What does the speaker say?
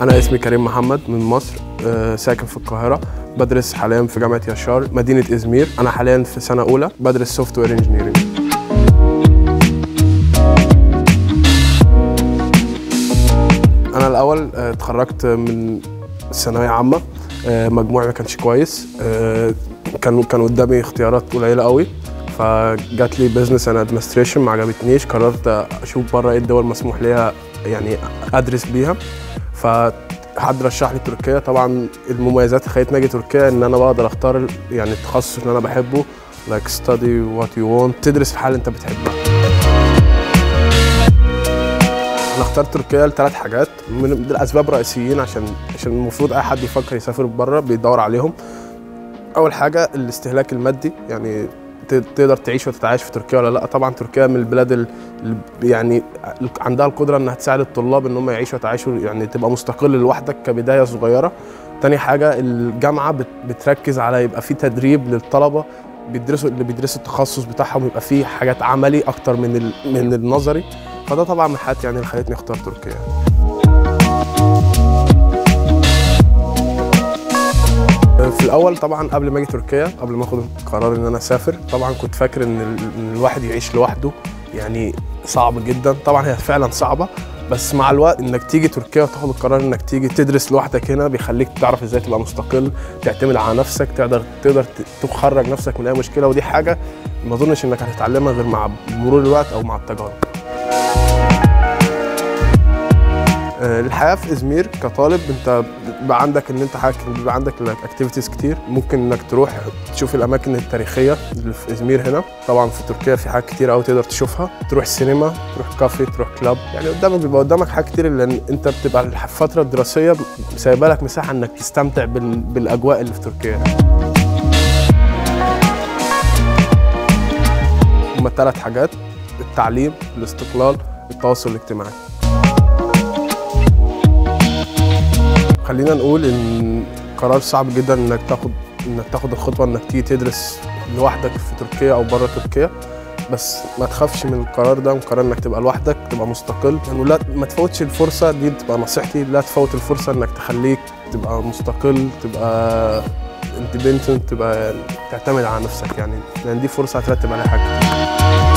أنا اسمي كريم محمد من مصر آه، ساكن في القاهرة بدرس حاليا في جامعة يشار مدينة إزمير أنا حاليا في سنة أولى بدرس سوفت وير انجينيرنج أنا الأول آه، اتخرجت من ثانوية عامة آه، مجموعي ما كانش كويس آه، كان كان قدامي اختيارات قليلة قوي فجات لي بزنس اند ادمنستريشن ما عجبتنيش قررت اشوف بره ايه الدول مسموح ليها يعني ادرس بيها فحد رشح لي تركيا طبعا المميزات اللي خلتني اجي تركيا ان انا بقدر اختار يعني التخصص اللي انا بحبه like study what you want تدرس في حاجه انت بتحبها انا اخترت تركيا لثلاث حاجات من الاسباب رئيسيين عشان عشان المفروض اي حد يفكر يسافر بره بيدور عليهم اول حاجه الاستهلاك المادي يعني ت- تقدر تعيش وتتعايش في تركيا ولا لا طبعا تركيا من البلاد اللي يعني عندها القدره انها تساعد الطلاب ان هم يعيشوا ويتعايشوا يعني تبقى مستقل لوحدك كبدايه صغيره تاني حاجه الجامعه بت- بتركز على يبقى في تدريب للطلبه بيدرسوا اللي بيدرسوا التخصص بتاعهم يبقى في حاجات عملي اكتر من ال- من النظري فده طبعا من الحاجات يعني اللي خلتني اختار تركيا في الاول طبعا قبل ما اجي تركيا قبل ما اخد القرار ان انا اسافر طبعا كنت فاكر ان ال- إن الواحد يعيش لوحده يعني صعب جدا طبعا هي فعلا صعبه بس مع الوقت انك تيجي تركيا وتاخد القرار انك تيجي تدرس لوحدك هنا بيخليك تعرف ازاي تبقى مستقل تعتمد على نفسك تقدر تقدر ت- تخرج نفسك من اي مشكله ودي حاجه ما اظنش انك هتتعلمها غير مع مرور الوقت او مع التجارب آه، الحياه في ازمير كطالب انت بيبقى عندك ان انت حاجه بيبقى عندك اكتيفيتيز كتير ممكن انك تروح تشوف الاماكن التاريخيه اللي في ازمير هنا طبعا في تركيا في حاجات كتير قوي تقدر تشوفها تروح سينما تروح كافي تروح كلاب يعني قدامك بيبقى قدامك حاجات كتير لان انت بتبقى الفتره الدراسيه سايبه لك مساحه انك تستمتع بال... بالاجواء اللي في تركيا هما ثلاث حاجات التعليم الاستقلال التواصل الاجتماعي خلينا نقول ان قرار صعب جدا انك تاخد انك تاخد الخطوه انك تيجي تدرس لوحدك في تركيا او بره تركيا بس ما تخافش من القرار ده وقرار انك تبقى لوحدك تبقى مستقل يعني لا ما تفوتش الفرصه دي بتبقى نصيحتي لا تفوت الفرصه انك تخليك تبقى مستقل تبقى اندبندنت تبقى تعتمد على نفسك يعني لان دي فرصه هترتب عليها حاجه كتير